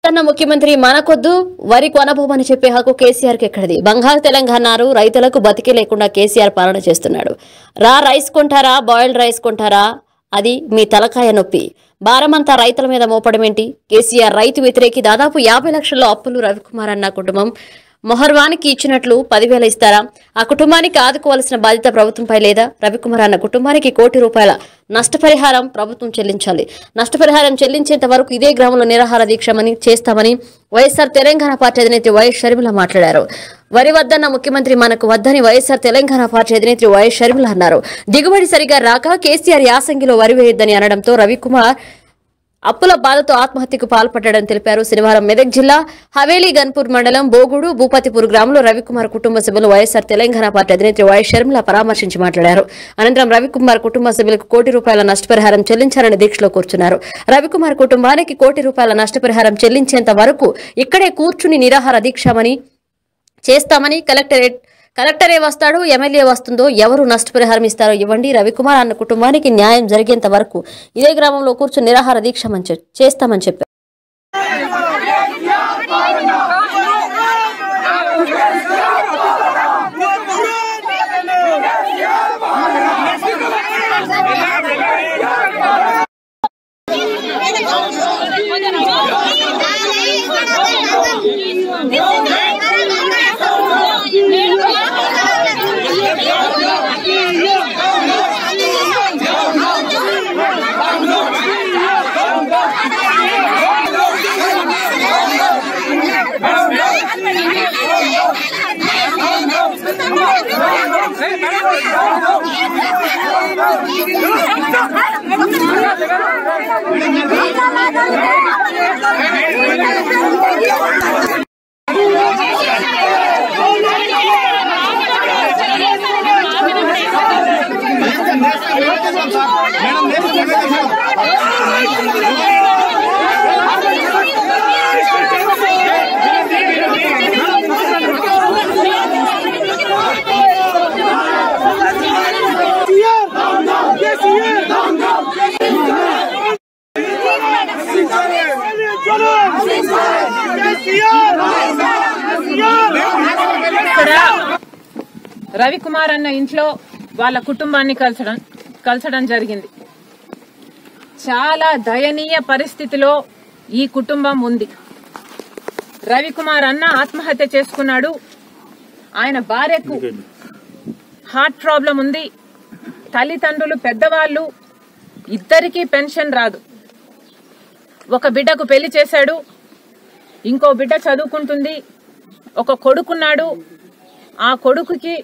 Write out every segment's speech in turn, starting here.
అన్న ముఖ్యమంత్రి మనకొద్దు వరి కొనబోమని చెప్పే హక్కు కేసీఆర్ కి ఎక్కడిది బంగారు తెలంగాణ రైతులకు బతికే లేకుండా కేసీఆర్ పాలన చేస్తున్నాడు రా రైస్ కొంటారా బాయిల్డ్ రైస్ కొంటారా అది మీ తలకాయ నొప్పి భారమంతా రైతుల మీద మోపడమేంటి కేసీఆర్ రైతు వ్యతిరేకి దాదాపు యాభై లక్షల అప్పులు రవికుమార్ అన్న కుటుంబం మొహర్వానికి ఇచ్చినట్లు పదివేల ఇస్తారా ఆ కుటుంబానికి ఆదుకోవాల్సిన బాధ్యత ప్రభుత్వంపై లేదా రవికుమార్ అన్న కుటుంబానికి కోటి రూపాయల నష్టపరిహారం ప్రభుత్వం చెల్లించాలి నష్టపరిహారం చెల్లించేంత వరకు ఇదే గ్రామంలో నిరాహార దీక్షమని చేస్తామని వైఎస్ఆర్ తెలంగాణ పార్టీ అధినేత్రి వైఎస్ షర్మిల మాట్లాడారు వరి వద్దన్న ముఖ్యమంత్రి మనకు వద్దని వైఎస్ఆర్ తెలంగాణ పార్టీ అధినేత్రి వైఎస్ షర్మిల అన్నారు దిగుబడి సరిగా రాక కేసీఆర్ యాసంగిలో వరి వేయొద్దని అనడంతో రవికుమార్ అప్పుల బాధతో ఆత్మహత్యకు పాల్పడ్డాడని తెలిపారు శనివారం మెదక్ జిల్లా హవేలీ గన్పూర్ మండలం బోగుడు భూపతిపూర్ గ్రామంలో రవికుమార్ కుటుంబ సభ్యులు వైఎస్ఆర్ తెలంగాణ పార్టీ అధినేత్రి వైఎస్ షర్మిల పరామర్శించి మాట్లాడారు అనంతరం రవికుమార్ కుటుంబ సభ్యులకు కోటి రూపాయల నష్టపరిహారం చెల్లించాలని దీక్షలో కూర్చున్నారు రవికుమార్ కుటుంబానికి కోటి రూపాయల నష్టపరిహారం చెల్లించేంత వరకు ఇక్కడే కూర్చుని నిరాహార దీక్షమని చేస్తామని కలెక్టరేట్ కలెక్టరే వస్తాడు ఎమ్మెల్యే వస్తుందో ఎవరు నష్టపరిహారం ఇస్తారో ఇవ్వండి రవికుమార్ అన్న కుటుంబానికి న్యాయం జరిగేంత వరకు ఇదే గ్రామంలో కూర్చుని నిరాహార దీక్షమని చె- చేస్తామని చెప్పారు ఇక్కడ రవికుమార్ అన్న ఇంట్లో వాళ్ళ కుటుంబాన్ని కలసడం కలసడం జరిగింది చాలా దయనీయ పరిస్థితిలో ఈ కుటుంబం ఉంది రవికుమార్ అన్న ఆత్మహత్య చేసుకున్నాడు ఆయన భార్యకు హార్ట్ ప్రాబ్లం ఉంది తల్లిదండ్రులు పెద్దవాళ్ళు ఇద్దరికీ పెన్షన్ రాదు ఒక బిడ్డకు పెళ్లి చేశాడు ఇంకో బిడ్డ చదువుకుంటుంది ఒక కొడుకున్నాడు ఆ కొడుకుకి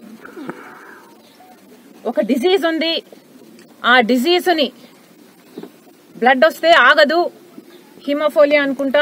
ఒక డిజీజ్ ఉంది ఆ డిజీజ్ని బ్లడ్ వస్తే ఆగదు హిమోఫోలియా అనుకుంటా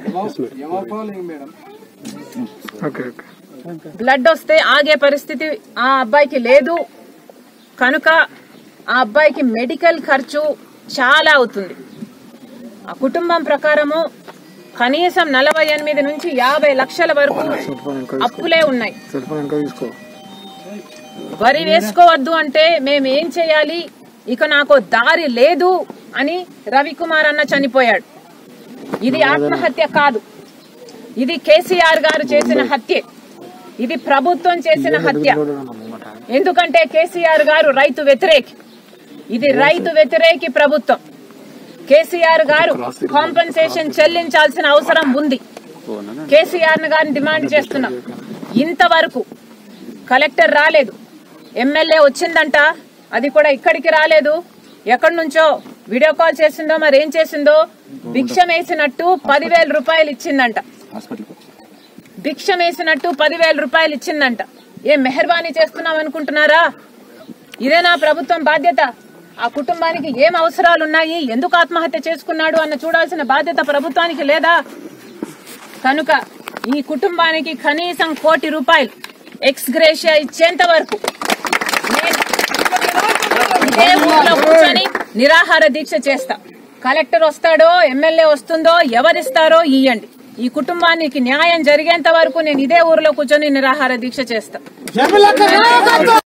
ఓకే ఓకే బ్లడ్ వస్తే ఆగే పరిస్థితి ఆ అబ్బాయికి లేదు కనుక ఆ అబ్బాయికి మెడికల్ ఖర్చు చాలా అవుతుంది ఆ కుటుంబం ప్రకారము కనీసం నలభై ఎనిమిది నుంచి యాభై లక్షల వరకు అప్పులే ఉన్నాయి సెల్ ఫోన్ వెనక తీసుకో వరి వేసుకోవద్దు అంటే మేము ఏం చేయాలి ఇక నాకు దారి లేదు అని రవికుమార్ అన్న చనిపోయాడు ఇది ఆత్మహత్య కాదు ఇది కేసీఆర్ గారు చేసిన హత్యే ఇది ప్రభుత్వం చేసిన హత్య ఎందుకంటే కేసీఆర్ గారు రైతు వ్యతిరేకి ఇది రైతు వ్యతిరేకి ప్రభుత్వం కేసీఆర్ గారు కాంపెన్సేషన్ చెల్లించాల్సిన అవసరం ఉంది కేసీఆర్ గారిని డిమాండ్ చేస్తున్నాం ఇంతవరకు కలెక్టర్ రాలేదు ఎమ్మెల్యే వచ్చిందంట అది కూడా ఇక్కడికి రాలేదు ఎక్కడి నుంచో వీడియో కాల్ చేసిందో మరి ఏం చేసిందో భిక్షం వేసినట్టు పదివేల రూపాయలు ఇచ్చిందంట భిక్షం వేసినట్టు పదివేల రూపాయలు ఇచ్చిందంట ఏం మెహర్బానీ చేస్తున్నాం అనుకుంటున్నారా ఇదేనా ప్రభుత్వం బాధ్యత ఆ కుటుంబానికి ఏం అవసరాలు ఉన్నాయి ఎందుకు ఆత్మహత్య చేసుకున్నాడు అన్న చూడాల్సిన బాధ్యత ప్రభుత్వానికి లేదా కనుక ఈ కుటుంబానికి కనీసం కోటి రూపాయలు ఎక్స్ గ్రేషియా ఇచ్చేంత వరకు నేను ఇదే ఊర్లో కూర్చొని నిరాహార దీక్ష చేస్తా కలెక్టర్ వస్తాడో ఎమ్మెల్యే వస్తుందో ఎవరిస్తారో ఇయ్యండి ఈ కుటుంబానికి న్యాయం జరిగేంత వరకు నేను ఇదే ఊర్లో కూర్చొని నిరాహార దీక్ష చేస్తా